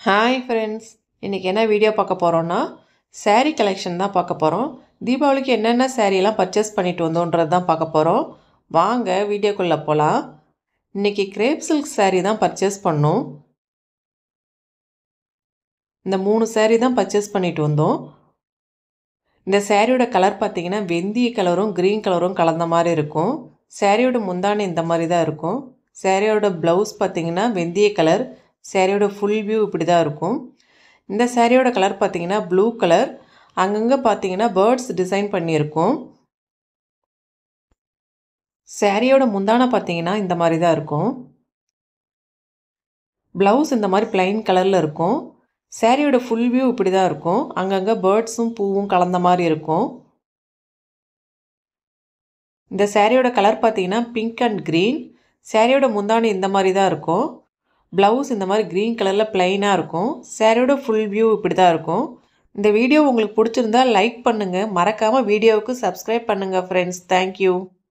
hi friends இன்றைக்கி என்ன video பார்க்க போகிறோன்னா saree கலெக்ஷன் தான் பார்க்க போகிறோம் தீபாவளிக்கு என்னென்ன சாரீலாம் பர்ச்சேஸ் பண்ணிட்டு வந்தோன்றது தான் பார்க்க போகிறோம் வாங்க வீடியோக்குள்ளே போகலாம் இன்றைக்கி கிரேப் சில்க் saree தான் பர்ச்சேஸ் பண்ணோம் இந்த மூணு saree தான் பர்ச்சேஸ் பண்ணிட்டு வந்தோம் இந்த சாரியோட கலர் பார்த்தீங்கன்னா வெந்தய கலரும் க்ரீன் கலரும் கலந்த மாதிரி இருக்கும் சாரியோட முந்தானை இந்த மாதிரி தான் இருக்கும் சாரியோட ப்ளவுஸ் பார்த்தீங்கன்னா வெந்தய கலர் சாரியோட ஃபுல் வியூ இப்படி தான் இருக்கும் இந்த சாரியோட கலர் பார்த்தீங்கன்னா ப்ளூ கலர் அங்கங்கே பார்த்தீங்கன்னா பேர்ட்ஸ் டிசைன் பண்ணியிருக்கும் சாரியோட முந்தானை பார்த்தீங்கன்னா இந்த மாதிரி தான் இருக்கும் ப்ளவுஸ் இந்த மாதிரி plain கலரில் இருக்கும் சாரியோட ஃபுல் வியூ இப்படி தான் இருக்கும் அங்கங்கே பேர்ட்ஸும் பூவும் கலந்த மாதிரி இருக்கும் இந்த சாரியோட கலர் பார்த்தீங்கன்னா பிங்க் அண்ட் க்ரீன் சாரியோட முந்தானி இந்த மாதிரி தான் இருக்கும் ப்ளவுஸ் இந்த மாதிரி க்ரீன் கலரில் பிளைனாக இருக்கும் சாரியோட ஃபுல் வியூ இப்படி தான் இருக்கும் இந்த வீடியோ உங்களுக்கு பிடிச்சிருந்தா லைக் பண்ணுங்கள் மறக்காமல் வீடியோவுக்கு சப்ஸ்கிரைப் பண்ணுங்கள் ஃப்ரெண்ட்ஸ் தேங்க்யூ